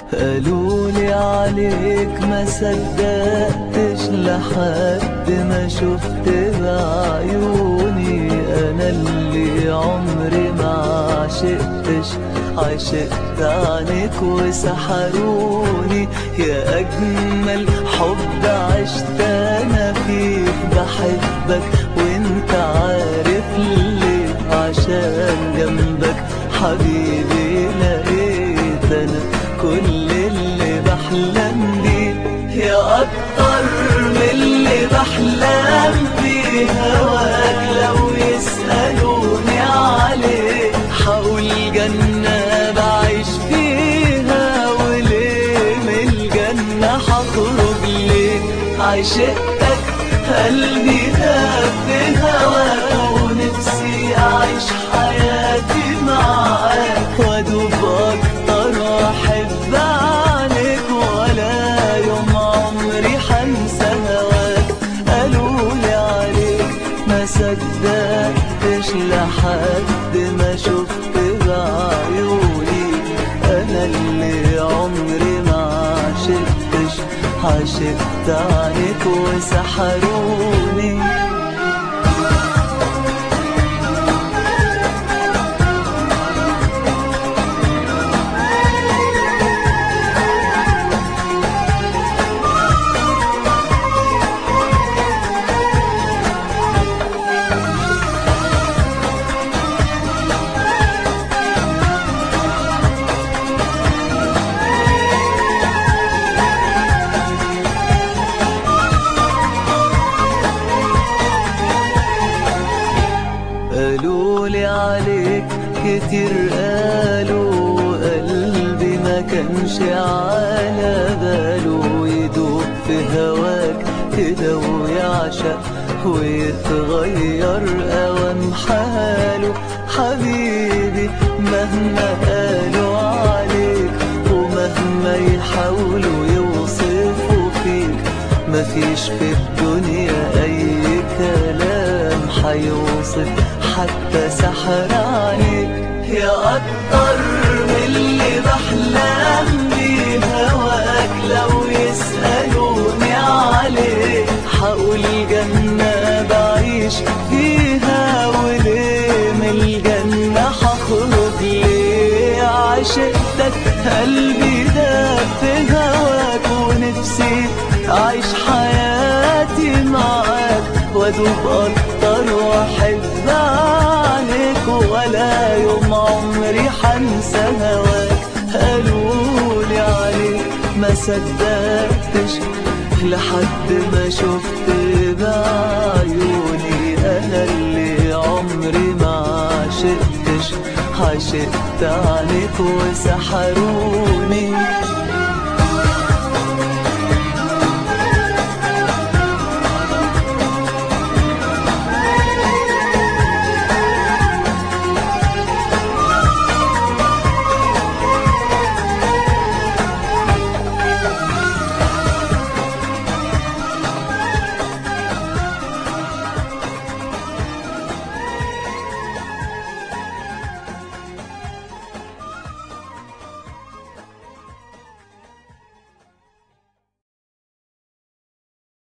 قالولي عليك ما صدقتش لحد ما شفت بعيوني انا اللي عمري ما عشقتش عشقت عنك وسحروني يا اجمل حب عشت انا فيك بحبك وانت عارف ليه عشان جنبك حبيبي لقيت انا كل اللي بحلم بيه يا اكتر من اللي بحلم بيه هواك لو يسألوني عليه حقول جنة بعيش فيها وليه من الجنة هخرج ليه عشقتك قلبي داب في هواك ونفسي أعيش حياتي معاك وأدوب أكتر وأحب عنك ولا يوم عمري حنسى هواك قالولي عليك ما صدقتش لحد ما شفت بعيوني أنا اللي عمري ما عشقتش عشقت عنك وسحروني قالولي عليك كتير قالوا قلبي ما كانش على باله يدوب في هواك كده ويعشق ويتغير اوام حاله حبيبي مهما قالوا عليك ومهما يحاولوا يوصفوا فيك مفيش في الدنيا اي كلام حيوصف حتى سحر عليك يا اكتر من اللي بحلم بيه هواك لو يسألوني عليه حقول جنة بعيش فيها وليه من الجنة هخرج ليه عشقتك قلبي داب في هواك ونفسي أعيش حياتي معاك وأدوب أكتر وأحب عنك ولا يوم عمري حنسى هواك قالولي عليك ما صدقتش لحد ما شفت بعيوني أنا اللي عمري ما عشقتش عشقت عنك وسحروني